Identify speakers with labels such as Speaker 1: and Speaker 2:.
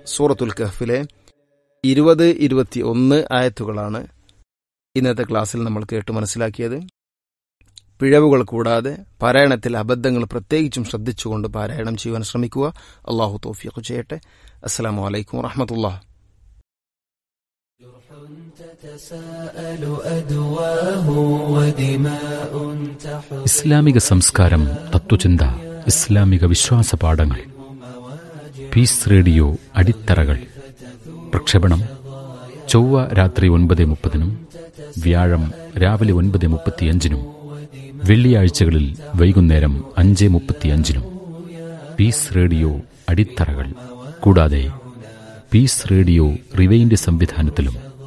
Speaker 1: സൂറത്തുൽ കഹ്ഫിലെ ഇരുപത് ഇരുപത്തി ഒന്ന് ആയത്തുകളാണ് ഇന്നത്തെ ക്ലാസ്സിൽ നമ്മൾ കേട്ട് മനസ്സിലാക്കിയത് പിഴവുകൾ കൂടാതെ പാരായണത്തിൽ അബദ്ധങ്ങൾ പ്രത്യേകിച്ചും ശ്രദ്ധിച്ചുകൊണ്ട് പാരായണം ചെയ്യുവാൻ ശ്രമിക്കുക അള്ളാഹു തോഫിയൊക്കെ ചെയ്യട്ടെ അസ്സാം വലൈക്കും വറഹമത്തുള്ള
Speaker 2: ഇസ്ലാമിക സംസ്കാരം തത്വചിന്ത ഇസ്ലാമിക വിശ്വാസ പാഠങ്ങൾ പീസ് റേഡിയോ അടിത്തറകൾ പ്രക്ഷേപണം ചൊവ്വ രാത്രി ഒൻപത് മുപ്പതിനും വ്യാഴം രാവിലെ ഒൻപത് മുപ്പത്തിയഞ്ചിനും വെള്ളിയാഴ്ചകളിൽ വൈകുന്നേരം അഞ്ച് മുപ്പത്തിയഞ്ചിനും പീസ് റേഡിയോ അടിത്തറകൾ കൂടാതെ പീസ് റേഡിയോ റിവൈൻഡ് സംവിധാനത്തിലും